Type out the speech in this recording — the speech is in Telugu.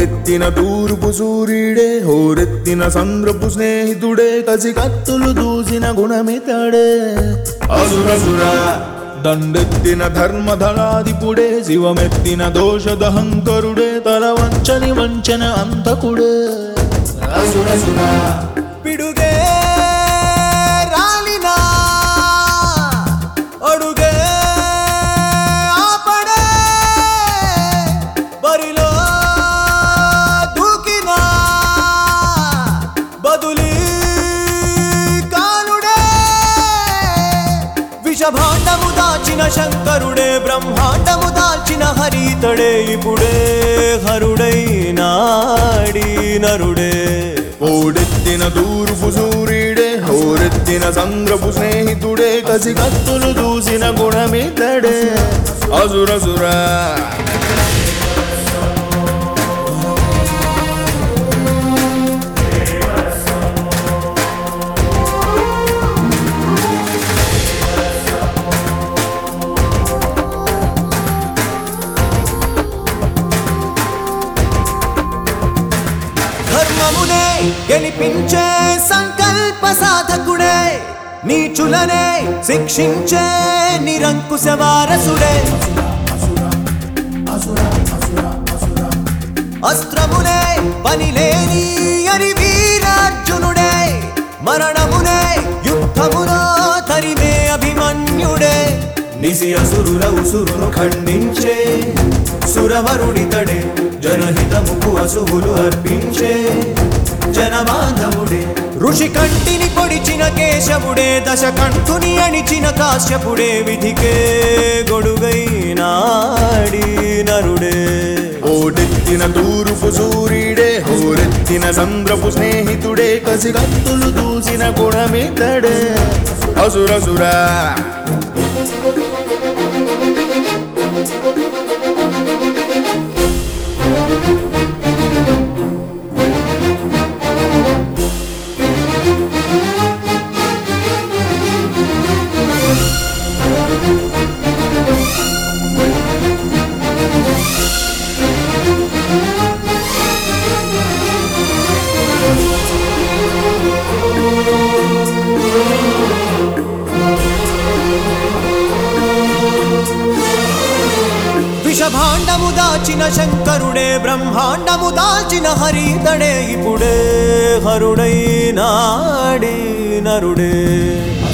ఓడెత్తిన తూర్పు సూర్యుడే హోరెత్తిన సంద్రపు స్నేహితుడే కసి కత్తులు దూసిన గుణమితడే అసురసురా దండెత్తిన ధర్మధళాధిపుడే శివమెత్తిన దోషదహంకరుడే తల వంచని వంచన అంతకుడే అసురసురా పిడుగే రాలినా అడుగే ఆపడే బరిలో దూకినా బదులి కానుడే విషభాండము దాచిన శంకరుడే బ్రహ్మాండము దాల్చిన హరితడే ఇప్పుడే హరుడై నాడి నరుడే ఓడెత్తిన తూర్పు సూర్యుడే హోరెత్తిన సంద్రపు స్నేహితుడే కసి కత్తులు దూసిన గుణమితడే అసురసురా ధర్మమునే గెలిపించే సంకల్ప సాధకుడే నీచులనే శిక్షించే నిరంకుశ వారసుడే అస్త్రమునే పనిలేని అని వీరార్జునుడే మరణమునే యుద్ధములో తరిమే అభిమన్యుడే నిసి అసురుల ఉసురును ఖండించే సురవరుడితడే జనహితముకు అసువులు అర్పించే జనబాంధవుడే ఋషి కంటిని పొడిచిన కేశవుడే దశ కంఠుని అణిచిన కాశ్యపుడే విధికే గొడుగై నాడి నరుడే ఓడెత్తిన తూర్పు సూర్యుడే హోరెత్తిన సంద్రపు స్నేహితుడే కసి కత్తులు దూసిన గుణమితడే అసురసురా విషభాండము దాచిన శంకరుడే బ్రహ్మాండము దాల్చిన హరితడే ఇప్పుడే హరుడై నాడి నరుడే